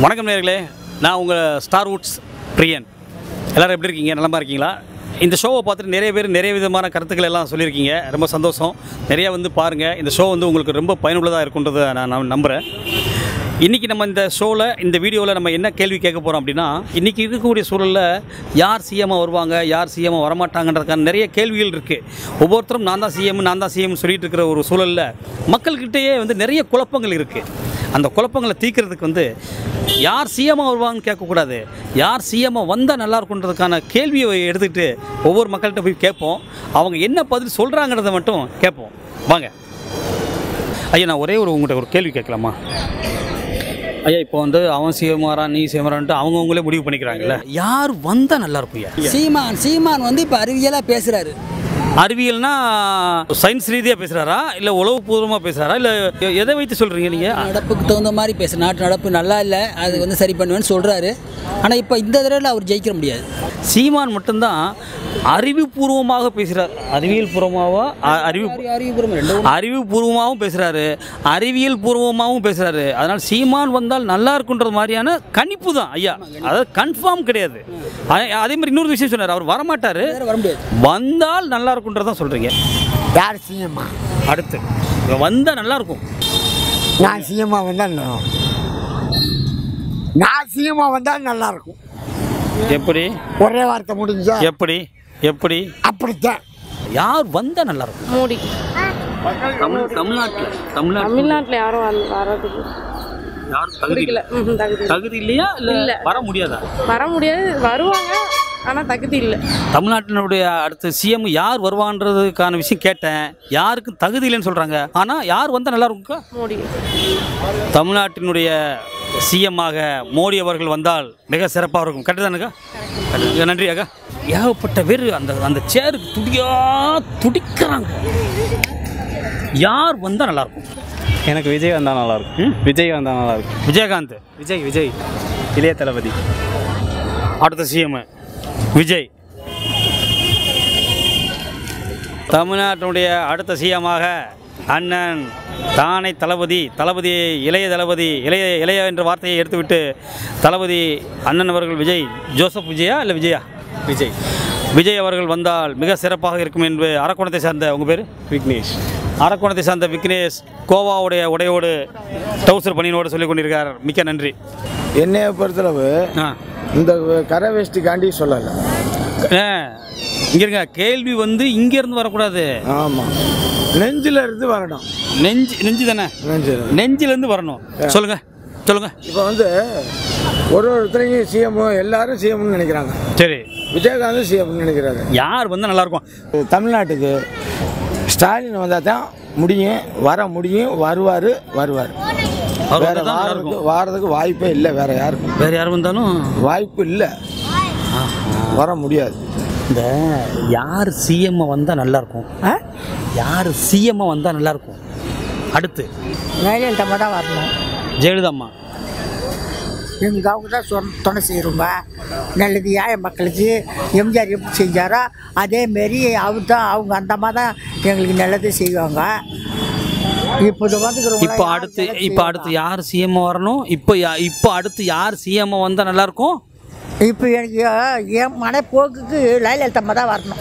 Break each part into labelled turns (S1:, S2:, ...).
S1: வணக்கம் நேர்களே நான் உங்கள் ஸ்டார் வுட்ஸ் பிரியன் எல்லோரும் எப்படி இருக்கீங்க நலமா இருக்கீங்களா இந்த ஷோவை பார்த்துட்டு நிறைய பேர் நிறைய விதமான கருத்துக்கள் எல்லாம் சொல்லியிருக்கீங்க ரொம்ப சந்தோஷம் நிறைய வந்து பாருங்கள் இந்த ஷோ வந்து உங்களுக்கு ரொம்ப பயனுள்ளதாக இருக்குன்றதை நான் நான் நம்புகிறேன் இன்றைக்கி நம்ம இந்த ஷோவில் இந்த வீடியோவில் நம்ம என்ன கேள்வி கேட்க போகிறோம் அப்படின்னா இன்றைக்கி இருக்கக்கூடிய சூழலில் யார் சிஎம்மாக வருவாங்க யார் சிஎம்மாக வரமாட்டாங்கன்றதுக்கான நிறைய கேள்விகள் இருக்குது ஒவ்வொருத்தரும் நான் தான் சிஎம் நான் தான் சிஎம் சொல்லிட்டு இருக்கிற ஒரு சூழலில் மக்கள்கிட்டயே வந்து நிறைய குழப்பங்கள் இருக்குது அந்த குழப்பங்களை தீர்க்கறதுக்கு வந்து யார் சிஎம்மாக வருவாங்கன்னு கேட்கக்கூடாது யார் சிஎம்மாக வந்தால் நல்லா இருக்குன்றதுக்கான கேள்வியை எடுத்துக்கிட்டு ஒவ்வொரு மக்கள்கிட்ட போய் கேட்போம் அவங்க என்ன பதில் சொல்கிறாங்கிறத மட்டும் கேட்போம் வாங்க ஐயா நான் ஒரே ஒரு உங்கள்கிட்ட ஒரு கேள்வி கேட்கலாமா ஐயா இப்போ வந்து அவன் சிஎம் வரான் நீ சிஎம் வரான்ட்டு அவங்கவுங்களே முடிவு பண்ணிக்கிறாங்கல்ல யார் வந்தால் நல்லா இருக்கும் ஐயா
S2: சீமான் சீமான் வந்து இப்போ அறிவியலாக பேசுகிறாரு
S1: அறிவியல்னா சயின்ஸ் ரீதியாக பேசுகிறாரா இல்லை உளவுபூர்வமாக பேசுகிறாரா இல்லை எதை வைத்து சொல்கிறீங்க நீங்கள்
S2: நடப்புக்கு தகுந்த மாதிரி பேச நாட்டு நடப்பு நல்லா இல்லை அது வந்து சரி பண்ணுவேன்னு சொல்கிறாரு ஆனால் இப்போ இந்த தடவை அவர் ஜெயிக்க முடியாது
S1: சீமான் மட்டும்தான் அறிவுபூர்வமாக பேசுகிறார் அறிவியல் பூர்வமாவா அ- அறிவு
S2: அறிவுபூர்வம் ரெண்டு
S1: அறிவுபூர்வமாகவும் பேசுகிறாரு அறிவியல் பூர்வமாகவும் பேசுகிறாரு அதனால் சீமான் வந்தால் நல்லா இருக்குன்றது மாதிரியான கணிப்பு தான் ஐயா அதாவது கன்ஃபார்ம் கிடையாது அ- அதே மாதிரி இன்னொரு விஷயம் சொன்னார் அவர் வரமாட்டார்
S2: வேற வர முடியாது
S1: வந்தால் நல்லா இருக்குன்றதான் சொல்கிறீங்க
S3: யார் சிஎம்மா
S1: அடுத்து வந்தால் நல்லா இருக்கும்
S3: நான் சிஎம்மா வந்தால் நல்லா இருக்கும். நான் சிஎம்மா வந்தால் நல்லா இருக்கும்
S1: எப்படி
S3: ஒரே வார்த்தை முடிஞ்சா
S1: எப்படி எப்படி
S3: அப்படித்தான்
S1: யார் வந்தால் நல்லா இருக்கும்
S4: மோடி
S1: தமிழ் தமிழ்நாட்டில் தமிழ்நாட்டில்
S4: தமிழ்நாட்டில் யாரும் வந்து வர்றதுக்கு
S1: யாரும் தகுதி
S4: பிடிக்கல ம்ஹும், தகுதி இல்லை.
S1: தகுதி இல்லையா இல்லை
S4: இல்ல.
S1: வர முடியாதா
S4: வர முடியாது வருவாங்க ஆனால் தகுதி இல்லை
S1: தமிழ்நாட்டினுடைய அடுத்த சிஎம் யார் வருவான்றதுக்கான விஷயம் கேட்டேன் யாருக்கும் தகுதி இல்லைன்னு சொல்கிறாங்க ஆனால் யார் வந்தால் நல்லா இருக்கும்க்கா
S4: மோடி
S1: தமிழ்நாட்டினுடைய சிஎம்மாக மோடி அவர்கள் வந்தால் மிக சிறப்பாக இருக்கும் கரெக்டு தானுக்கா நன்றி அக்கா ஏகப்பட்ட பேர் அந்த அந்த சேருக்கு துடியா துடிக்கிறாங்க யார் வந்தால் நல்லாயிருக்கும்
S5: எனக்கு விஜய் வந்தால் நல்லாயிருக்கும் விஜய் வந்தால் நல்லாயிருக்கும்
S1: விஜயகாந்த்
S5: விஜய் விஜய் இளைய தளபதி
S1: அடுத்த சிஎம் விஜய் தமிழ்நாட்டினுடைய அடுத்த சிஎமாக அண்ணன் தானை தளபதி தளபதி இளைய தளபதி இளைய இளைய என்ற வார்த்தையை எடுத்துவிட்டு தளபதி அண்ணன் அவர்கள் விஜய் ஜோசப் விஜயா இல்லை விஜயா
S5: விஜய்
S1: விஜய் அவர்கள் வந்தால் மிக சிறப்பாக இருக்கும் என்று அரக்கோணத்தை சார்ந்த உங்கள் பேர்
S5: விக்னேஷ்
S1: அரக்கோணத்தை சார்ந்த விக்னேஷ் கோவாவுடைய உடையோடு டவுசர் பணியினோடு சொல்லிக் கொண்டிருக்கார் மிக்க நன்றி
S6: என்னைய பொறுத்தளவு
S1: ஆ
S6: இந்த கரை வேஷ்டிக்காண்டி சொல்லலை
S1: ஆ, இங்க இருங்க கேள்வி வந்து இங்க இருந்து வரக்கூடாது
S6: ஆமாம் நெஞ்சில் இருந்து வரணும்
S1: நெஞ்சு நெஞ்சு தானே
S6: நெஞ்சில்
S1: நெஞ்சில இருந்து வரணும் சொல்லுங்க சொல்லுங்க
S6: இப்போ வந்து ஒரு ஒருத்தரையும் சிஎம் எல்லாரும் சிஎம்னு நினைக்கிறாங்க
S1: சரி
S6: விஜயகாந்த் சிஎம்னு நினைக்கிறாங்க
S1: யார் வந்தா நல்லா இருக்கும்
S6: தமிழ்நாட்டுக்கு ஸ்டாலின் வந்தால் தான் முடியும் வர முடியும் வருவார் வருவார்
S1: அவர்
S6: வேற
S1: வந்தா தான் நல்லா
S6: வாரதுக்கு
S1: இருக்கும்
S6: வாரதுக்கு வாய்ப்பே இல்லை வேற யாருக்கும்
S1: வேற யார் வந்தாலும்
S6: வாய்ப்பு இல்லை வர முடியாது
S1: இந்த யார் சிஎம் வந்தா நல்லா இருக்கும் யார் சிஎம் வந்தா நல்லா இருக்கும் அடுத்து
S3: ஜெயலலிதா தான் வரணும்
S1: ஜெயலலிதா அம்மா
S3: எங்களுக்கு அவங்க தான் சொன்ன துணை செய்கிறோங்க நல்லது ஏழை மக்களுக்கு எம்ஜிஆர் எப்படி செஞ்சாரோ அதேமாரி அவர் தான் அவங்க அந்த மாதிரி தான் எங்களுக்கு நல்லது செய்வாங்க இப்போ இது வந்துக்கிறவங்க
S1: இப்போ அடுத்து இப்போ அடுத்து யார் சிஎம் வரணும் இப்போ யா- இப்போ அடுத்து யார் சிஎம் வந்தா நல்லா இருக்கும்
S3: இப்போ எனக்கு என் மனப்போக்குக்கு ஜெயலலிதா தான் வரணும்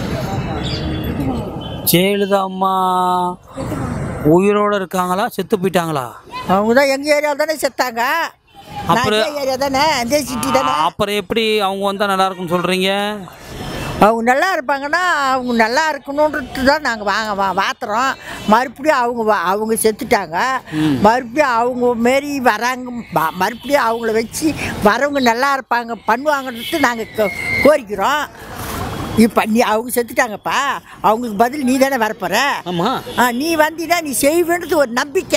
S1: ஜெயலலிதா அம்மா உயிரோட இருக்காங்களா செத்து போயிட்டாங்களா
S3: அவங்க தான் எங்கள் ஏரியா தானே செத்தாங்க
S1: அப்புறம்
S3: ஏரியா தானே அந்த சிட்டி தானே
S1: அப்புறம் எப்படி அவங்க வந்தா நல்லா இருக்கும்னு சொல்றீங்க
S3: அவங்க நல்லா இருப்பாங்கன்னா அவங்க நல்லா இருக்கணுன்றது தான் நாங்கள் வாங்க வா வாத்துறோம் மறுபடியும் அவங்க வா- அவங்க செத்துட்டாங்க மறுபடியும் அவங்க மாரி வராங்க ம- மறுபடியும் அவங்கள வச்சு வரவங்க நல்லா இருப்பாங்க பண்ணுவாங்கன்றது நாங்கள் கோரிக்கிறோம் இப்போ நீ அவங்க செத்துட்டாங்கப்பா அவங்களுக்கு பதில் நீ தானே வரப்போற
S1: ஆமா
S3: ஆ, நீ வந்தீங்கன்னா நீ செய்வேன்றது ஒரு நம்பிக்கை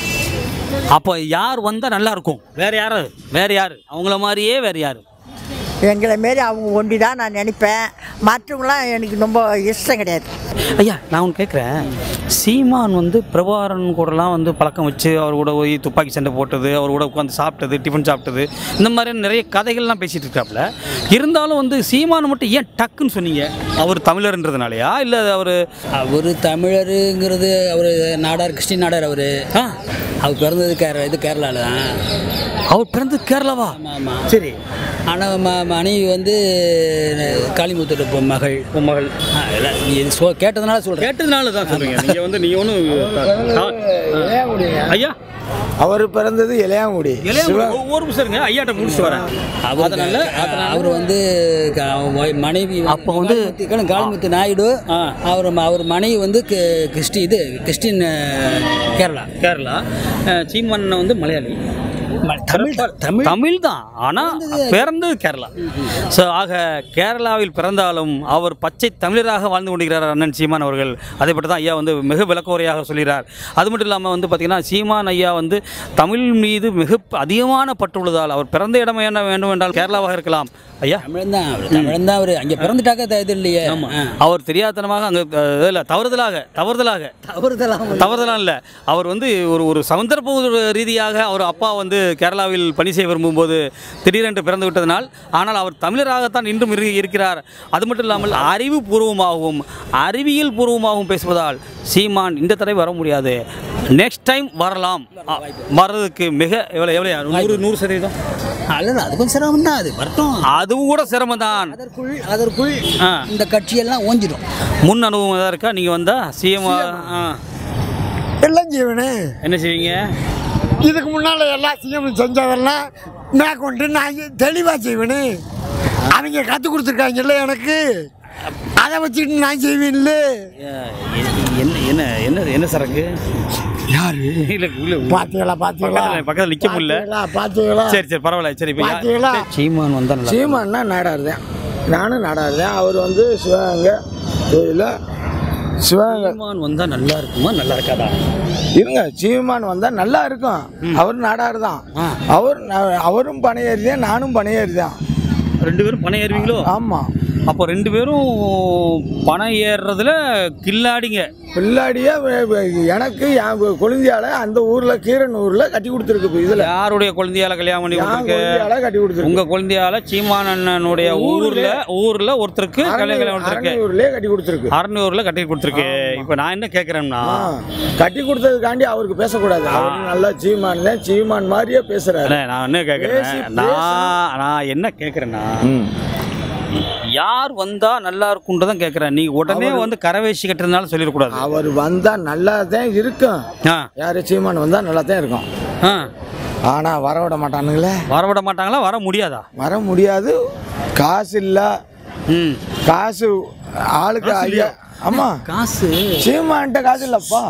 S1: அப்போ யார் வந்தா நல்லா இருக்கும் வேற யாரு வேற யாரு அவங்கள மாதிரியே வேற யாரு
S3: எங்களை மாரி அவங்க ஒண்டி தான் நான் நினைப்பேன் மற்றவங்களாம் எனக்கு ரொம்ப இஷ்டம் கிடையாது
S1: ஐயா நான் ஒன்று கேட்குறேன் சீமான் வந்து பிரபாகரன் கூடலாம் வந்து பழக்கம் வச்சு அவர் கூட போய் துப்பாக்கி சண்டை போட்டது அவர் கூட உட்காந்து சாப்பிட்டது டிஃபன் சாப்பிட்டது இந்த மாதிரி நிறைய கதைகள்லாம் பேசிட்டு இருக்காப்புல இருந்தாலும் வந்து சீமான் மட்டும் ஏன் டக்குன்னு சொன்னீங்க அவர் தமிழர்ன்றதுனாலயா இல்லை அவர்
S2: அவர் தமிழருங்கிறது அவர் நாடார் கிறிஸ்டின் நாடார் அவர்
S1: ஆ
S2: அவர் பிறந்தது கேர இது கேரளாவில் தான்
S1: அவர் பிறந்து கேரளாவா
S2: ஆமாம் ஆமாம்
S1: சரி
S2: ஆனால் ம மனைவி வந்து காளிமுத்தோட பொ- மகள்
S1: உன் மகள்
S2: ஆ, இல்லை, நீ இது சொ கேட்டதுனால சொல்கிறேன்
S1: கேட்டதுனால தான் சொல்றீங்க நீங்கள் வந்து நீங்கள் ஒன்றும் ஐயா
S6: அவர் பிறந்தது இளையாங்குடி
S1: இளைய ஒரு நிமிஷம் இருங்க ஐயாட்ட முடிச்சுட்டு வரேன்
S2: அவர்
S1: அதனால
S2: அவர் வந்து க- அவ மனைவி
S1: அப்போ வந்து-
S2: காளிமுத்து- காளிமுத்து நாயுடு
S1: ஆ.
S2: அவர் ம- அவர் மனைவி வந்து கி- கிறிஸ்டி இது கிறிஸ்டின் அஹ், கேரளா
S1: கேரளா அஹ், சீமான் வந்து மலையாளி
S2: ம- தமிழ் தான், தமிழ்
S1: தமிழ் தான் ஆனால் பிறந்தது கேரளா ஸோ ஆக கேரளாவில் பிறந்தாலும் அவர் பச்சை தமிழராக வாழ்ந்து கொண்டிருக்கிறார் அண்ணன் சீமான் அவர்கள் அதை பற்றி தான் ஐயா வந்து மிக விளக்கோரையாக சொல்கிறார் அது மட்டும் இல்லாமல் வந்து பார்த்திங்கன்னா சீமான் ஐயா வந்து தமிழ் மீது மிக அதிகமான பற்றுள்ளதால் அவர் பிறந்த இடம் என்ன வேண்டும் என்றால் கேரளாவாக இருக்கலாம் ஐயா
S2: தமிழன் தான் அவர் தமிழன் தான் அவர் அங்கே பிறந்துட்டாக்க த- இது இல்லையே ஆ.
S1: அவர் தெரியாதனமாக அங்கே இல்லை தவறுதலாக தவறுதலாக
S2: தவறுதலாம்
S1: தவறுதலாம் இல்லை அவர் வந்து ஒரு ஒரு சந்தர்ப்ப ரீதியாக அவர் அப்பா வந்து கேரளாவில் பணி செய்ய விரும்பும்போது திடீரென்று பிறந்து விட்டதனால் ஆனால் அவர் தமிழராகத்தான் இன்றும் இரு- இருக்கிறார் அது மட்டும் இல்லாமல் அறிவுபூர்வமாகவும் அறிவியல் பூர்வமாகவும் பேசுவதால் சீமான் இந்த தடவை வர முடியாது நெக்ஸ்ட் டைம் வரலாம் அ, வர்றதுக்கு மிக எவ்வளோ எவ்வளோ நூறு நூறு சதவீதம்
S2: அல்ல அது கொஞ்சம் சிரமம் தான் அது வரட்டும்
S1: அதுவும் கூட சிரமம் தான்
S2: அதற்குள் அதற்குள்
S1: ஆ.
S2: இந்த கட்சியெல்லாம் ஓஞ்சிடும்
S1: முன் அனுபவம் தான் இருக்கா நீங்கள் வந்தால் சிஎம்
S7: எல்லாம் செய்வனே
S1: என்ன செய்வீங்க
S7: இதுக்கு முன்னால் எல்லா சிஎம் செஞ்சதெல்லாம் மேற்கொண்டு நான் தெளிவாக செய்வேனே அவங்க கற்றுக் கொடுத்துருக்காங்கல்ல எனக்கு அதை வச்சுட்டு நான் செய்வேன்ல
S1: என்ன என்ன என்ன என்ன சரக்கு
S7: யாரு
S1: இல்ல உள்ள
S7: பார்த்தீங்களா பார்த்தீங்களா
S1: பக்கத்துல- பக்கத்துல நிக்க முடியல.
S7: பார்த்தீங்களா பார்த்தீங்களா
S1: சரி சரி பரவாயில்ல சரி இப்போ
S7: பார்த்தீங்களா?
S1: சீமான் வந்தா நல்லா
S6: சீமான்னா நாடார் தான் நானும் நாடார் தான் அவர் வந்து சிவகங்கை கோயிலில் சிவகங்கை
S1: சீமான் வந்தா நல்லா இருக்குமா நல்லா இருக்காதா
S6: இருங்க சீமான் வந்தால் நல்லா இருக்கும் அவர் நாடார் தான் அவர் நா- அவரும் பனையேறி தான் நானும் பனையேறி தான்
S1: ரெண்டு பேரும் பணம் ஏறுவீங்களோ
S6: ஆமாம்
S1: அப்போ ரெண்டு பேரும் பணம் ஏறுறதுல கில்லாடிங்க
S6: பிள்ளாடியே வே- வே- எனக்கு என் கொழுந்தியால அந்த ஊரில் கீரனூரில் கட்டி கொடுத்துருக்கு இப்போ இதில்
S1: யாருடைய குழந்தையால கல்யாணம் பண்ணி
S6: என்
S1: கொடுத்துருக்கு
S6: கொழுந்தியால கட்டி கொடுத்துருக்கு
S1: உங்க குழந்தையால சீமான் அண்ணனுடைய ஊர்ல ஊர்ல ஒருத்தருக்கு கல்யாணம் கல்யாணம் கொடுத்துருக்கு
S6: அரணையூர்லேயே கட்டி கொடுத்துருக்கு
S1: அறநூறுல கட்டி கொடுத்துருக்கு இப்போ நான் என்ன கேட்குறேன்னா
S6: ஆ, கட்டி கொடுத்ததுக்காண்டி அவருக்கு பேசக்கூடாது அவர் நல்லா சீமான் தான் சீமான் மாதிரியே பேசுறாரு
S1: அண்ணே, நான் என்ன கேட்குறேன்
S6: பேசி,
S1: நான் நான் என்ன கேட்குறேன்னா யார் வந்தா நல்லா இருக்குன்றதான் கேட்குறேன் நீ உடனே வந்து கரவேசி கட்டுறதுனால சொல்லிடக்கூடாது
S6: அவர் வந்தா நல்லா தான் இருக்கும்
S1: ஆ
S6: யாரு சீமான் வந்தா நல்லா தான் இருக்கும்
S1: ஆ
S6: ஆனா வர விட மாட்டானுங்களே
S1: வரவிட மாட்டாங்களா வர முடியாதா
S6: வர முடியாது காசு இல்ல
S1: ம்
S6: காசு ஆளுக்கு ஐயா ஆமா
S1: காசு
S6: சீமான்ட்ட காசு இல்லப்பா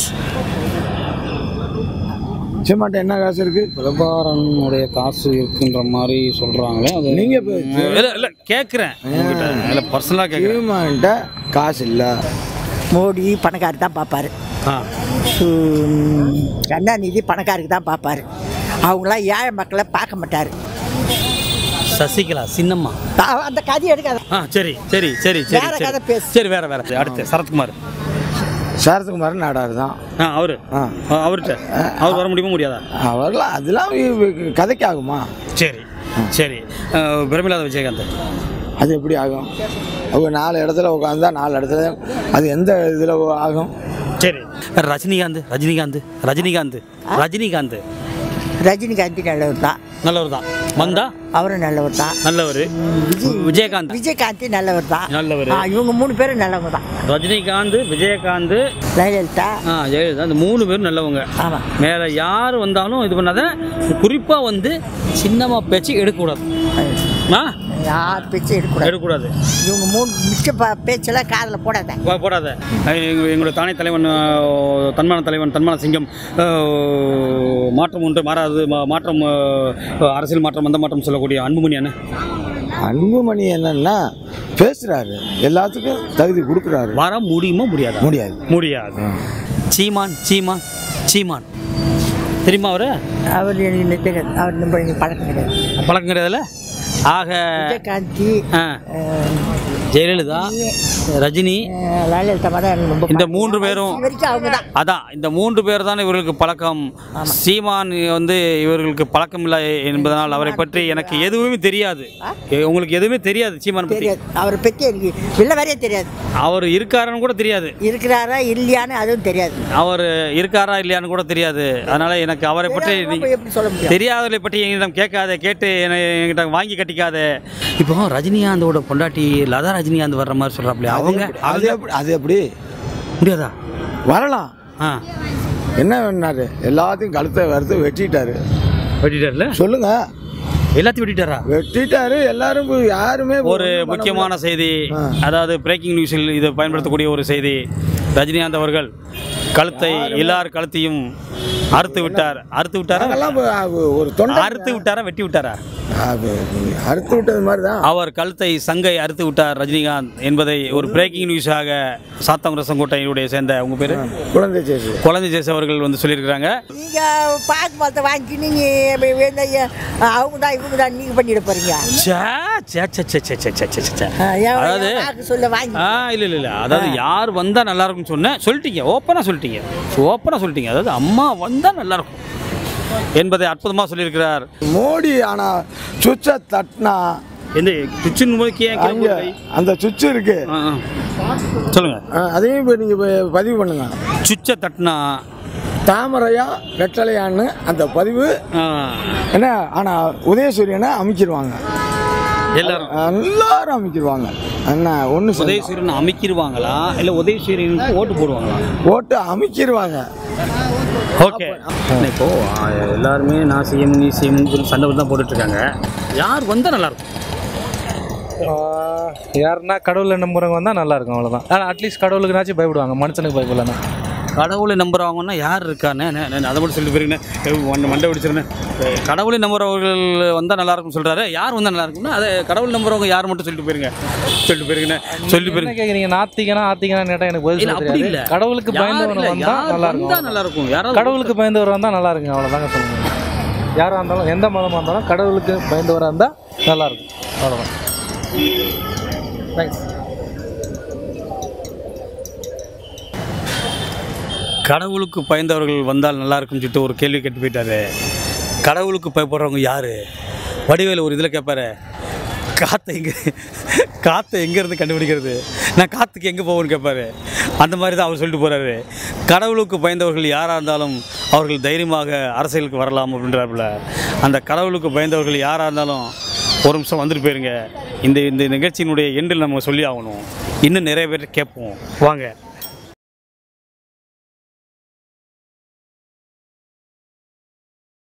S6: சீமான்ட்ட என்ன காசு இருக்கு
S1: பிரபாரனுடைய காசு இருக்குன்ற மாதிரி சொல்றாங்களே அது
S6: நீங்க இப்ப
S1: இல்லை இல்லை கேட்குறேன் இல்லை பர்சனலாக கேட்குறேன்
S6: சீமான்ட்ட காசு இல்ல
S3: மோடி பணக்காரர் தான் பார்ப்பாரு
S1: ஆ
S3: கருணாநிதி பணக்காருக்கு தான் பார்ப்பாரு அவங்களாம் ஏழை மக்களை பார்க்க மாட்டார்
S1: சசிகலா சின்னம்மா
S3: அந்த கதை எடுக்காத
S1: ஆ சரி சரி சரி சரி
S3: வேற
S1: சரி.
S3: கதை பேசு.
S1: சரி வேற வேற அடுத்து சரத்குமார்
S6: சரத்குமார் நாடார் தான்
S1: ஆ அவரு
S6: ஆ.
S1: ஆ, அவர்கிட்ட அவர் வர முடியுமா முடியாதா
S6: அவர்லாம் அதெல்லாம் வி- வி- கதைக்கு ஆகுமா
S1: சரி சரி ஆ, பிரமிளாத விஜயகாந்த்
S6: அது எப்படி ஆகும் அவங்க நாலு இடத்துல உட்காந்தா நாலு இடத்துல அது எந்த இதில் ஆகும்
S1: சரி ரஜினிகாந்த் ரஜினிகாந்த் ரஜினிகாந்த் ரஜினிகாந்த்
S3: ரஜினிகாந்தி நல்லவர் தான்
S1: நல்லவர் தான் வந்தா
S3: அவரும் நல்லவர் தான்
S1: நல்லவர் விஜயகாந்த்
S3: விஜயகாந்தி நல்லவர் தான்
S1: நல்லவர்.
S3: ஆ, இவங்க மூணு பேரும் நல்லவங்க தான்
S1: ரஜினிகாந்த் விஜயகாந்த்
S3: ஜெயலலிதா
S1: ஆ ஜெயலலிதா இந்த மூணு பேரும் நல்லவங்க
S3: ஆமாம்
S1: மேலே யார் வந்தாலும் இது பண்ணாத குறிப்பாக வந்து சின்னம்மா பேச்சு எடுக்கக்கூடாது ஆ
S3: யார் பேச்சும் எடுக்கக்கூடாது
S1: எடுக்கக்கூடாது
S3: இவங்க மூணு மிச்ச ப- பேச்செல்லாம் காதில் போடாத
S1: போ- போடாத எங்க- எங்களுடைய தானே தலைவன் அஹ், தன்மான தலைவன் தன்மான சிங்கம் அஹ், மாற்றம் ஒன்று மாறாது மா- மாற்றம் அஹ், அரசியல் மாற்றம் அந்த மாற்றம் சொல்லக்கூடிய அன்புமணி அண்ணன்
S6: அன்புமணி என்னன்னா பேசுறாரு எல்லாத்துக்கும் தகுதி கொடுக்குறாரு
S1: வர முடியுமா முடியாதா
S6: முடியாது
S1: முடியாது சீமான் சீமான் சீமான் தெரியுமா அவரு
S3: அவர் எனக்கு தெரியாது அவர் நம்ம எனக்கு பழக்கம் கிடையாது
S1: பழக்கம் கிடையாதுல்ல ஆக
S3: விஜயகாந்தி
S1: ஆ, ஜெயலலிதா ரஜினி
S3: அஹ், லலிதா தான் எனக்கு ரொம்ப
S1: இந்த
S3: பிடிக்கும்.
S1: மூன்று பேரும்
S3: இது வரைக்கும் அவங்க தான்
S1: அதான் இந்த மூன்று பேர் தான் இவர்களுக்கு பழக்கம் சீமான் வந்து இவர்களுக்கு பழக்கம் இல்லை என்பதனால் அவரை பற்றி எனக்கு எதுவுமே தெரியாது எ- உங்களுக்கு எதுவுமே தெரியாது சீமான் பற்றி
S3: தெரியாது அவரை பற்றி எனக்கு வெள்ள வரையே தெரியாது
S1: அவர் இருக்காருன்னு கூட தெரியாது
S3: இருக்கிறாரா இல்லையான்னு அதுவும் தெரியாது
S1: அவர் இருக்காரா இல்லையான்னு கூட தெரியாது அதனால எனக்கு அவரை பற்றி
S3: தெரியாதவங்க
S1: நீ-
S3: போய் எப்படி சொல்ல முடியும்
S1: தெரியாதவர்களை பற்றி எங்கிட்ட கேட்காத கேட்டு என்னை என்கிட்ட வாங்கி கட்டிக்காத இப்போ ரஜினிகாந்தோட பொண்டாட்டி லதா ரஜினிகாந்த் வர்ற மாதிரி சொல்கிறாப்லையா அவங்க
S6: அது எப்படி அது எப்படி
S1: முடியாதா
S6: வரலாம்
S1: ஆ
S6: என்ன வேணாரு எல்லாத்தையும் கழுத்தை வறுத்து வெட்டிட்டாரு
S1: வெட்டிட்டார்ல
S6: சொல்லுங்க
S1: எல்லாத்தையும் வெட்டிட்டாரா
S6: வெட்டிட்டாரு எல்லாரும் போய் யாருமே
S1: ஒரு முக்கியமான செய்தி அதாவது பிரேக்கிங் நியூஸில் இதை பயன்படுத்தக்கூடிய ஒரு செய்தி ரஜினிகாந்த் அவர்கள் கழுத்தை எல்லார் கழுத்தையும் அறுத்து விட்டார் அறுத்து விட்டாரா
S6: நாங்கெல்லாம் போய் அது ஒரு தொண்டை
S1: அறுத்து விட்டாரா வெட்டி விட்டாரா
S6: அது அறுத்து விட்டது மாதிரி தான்
S1: அவர் கழுத்தை சங்கை அறுத்து விட்டார் ரஜினிகாந்த் என்பதை ஒரு பிரேக்கிங் நியூஸாக சாத்தமரசங்கோட்டையுடைய சேர்ந்த உங்க பேரு
S6: குழந்தை சேசு
S1: குழந்தை ஜேஸ் அவர்கள் வந்து சொல்லியிருக்கிறாங்க
S3: நீங்கள் பாக்கு மரத்தை வாங்கி நீங்கள் அவங்க தான் இவங்க தான் நீங்கள் பண்ணிட போகிறீங்க
S1: ச்சே, ச்சே, ச்சே, ச்சே, ச்சே, ச்சே, ச்சே, ச்சே, ச்சே. அதாவது
S3: வாக்கு சொல்ல வாங்கி
S1: ஆ இல்லை இல்லை இல்லை அதாவது யார் வந்தால் நல்லா இருக்கும்னு சொன்னேன் சொல்லிட்டீங்க ஓப்பனாக சொல்லிட்டீங்க ஓப்பனாக சொல்லிட்டீங்க அதாவது அம்மா வந்தால் நல்லா இருக்கும் என்பதை அற்புதமாக சொல்லியிருக்கிறார்
S6: மோடி ஆனா சுவிட்சை தட்டினா
S1: எந்த கிச்சன் நோக்கி ஏன் கீழே
S6: அங்க
S1: போடுறீங்க?
S6: அந்த சுவிட்ச் இருக்கு
S1: ஆ, ஆ. சொல்லுங்க
S6: ஆ, அதையும் இப்போ நீங்க போய் பதிவு பண்ணுங்க
S1: சுவிட்சை தட்டினா
S6: தாமரையா வெட்டலையான்னு அந்த பதிவு
S1: ஆ,
S6: என்ன ஆனா உதயசூரியனை அமைக்கிடுவாங்க
S1: எல்லாரும்
S6: எல்லாரும் அமைக்கிடுவாங்க என்ன ஒன்று
S1: உதயசூரியன் அமைக்கிடுவாங்களா இல்லை உதயசூரியனுக்கு ஓட்டு போடுவாங்களா
S6: போட்டு அமைக்கிடுவாங்க
S1: ஓகே இப்போ ஆ, எல்லாருமே நான் சிஎம் நீ சிஎம்னு சொல்லி சண்டை தான் போட்டுட்டு இருக்காங்க யார் வந்தால் நல்லா இருக்கும்
S8: யாருன்னா கடவுளை நம்புறவங்க வந்தால் நல்லா இருக்கும் அவ்வளோதான் ஆனால் அட்லீஸ்ட் கடவுளுக்குனாச்சும் பயப்படுவாங்க மனுஷனுக்கு பயப்படலன்னா
S1: கடவுளை நம்புறவங்கன்னா யார் இருக்கானே நே, நே, அதை மட்டும் சொல்லிட்டு போயிருங்க மண்டை பிடிச்சிருந்தேன் கடவுளை நம்புறவர்கள் வந்தால் நல்லா இருக்கும் சொல்கிறாரு யார் வந்தால் நல்லா இருக்கும்னா அதை கடவுள் நம்புறவங்க யார் மட்டும் சொல்லிட்டு போயிருங்க சொல்லிட்டு போயிருங்கண்ணே சொல்லிட்டு
S8: என்ன
S1: போயிருங்க
S8: கேட்குறீங்க நாத்திகனா ஆத்திகனா கேட்டால் எனக்கு பதில்
S1: இல்ல
S8: சொல்ல
S1: அப்படி
S8: தெரியாது
S1: இல்ல
S8: கடவுளுக்கு
S1: யார்
S8: பயந்தவன்
S1: இல்ல,
S8: வந்தால்
S1: யார்
S8: நல்லா
S1: வந்தா
S8: இருக்கும்
S1: நல்லா இருக்கும் யாராவது
S8: கடவுளுக்கு பயந்தவர் வந்தால் நல்லா இருக்குங்க அவ்வளோதாங்க சொல்லுங்க யாராக இருந்தாலும் எந்த மதமாக இருந்தாலும் கடவுளுக்கு பயந்தவராக இருந்தால் நல்லா இருக்கும் அவ்வளோதான் தேங்க்ஸ்
S1: கடவுளுக்கு பயந்தவர்கள் வந்தால் நல்லா இருக்கும்னு சொல்லிட்டு ஒரு கேள்வி கேட்டு போயிட்டாரு கடவுளுக்கு பயப்படுறவங்க யாரு வடிவேலு ஒரு இதில் கேட்பாரு காற்றை எங்கே காற்றை எங்கேருந்து கண்டுபிடிக்கிறது நான் காற்றுக்கு எங்கே போவேன்னு கேட்பாரு அந்த மாதிரி தான் அவர் சொல்லிட்டு போகிறாரு கடவுளுக்கு பயந்தவர்கள் யாராக இருந்தாலும் அவர்கள் தைரியமாக அரசியலுக்கு வரலாம் அப்படின்றாப்புல அந்த கடவுளுக்கு பயந்தவர்கள் யாராக இருந்தாலும் ஒரு நிமிஷம் வந்துட்டு போயிருங்க இந்த இந்த நிகழ்ச்சியினுடைய எண்டில் நம்ம சொல்லி ஆகணும் இன்னும் நிறைய பேர் கேட்போம் வாங்க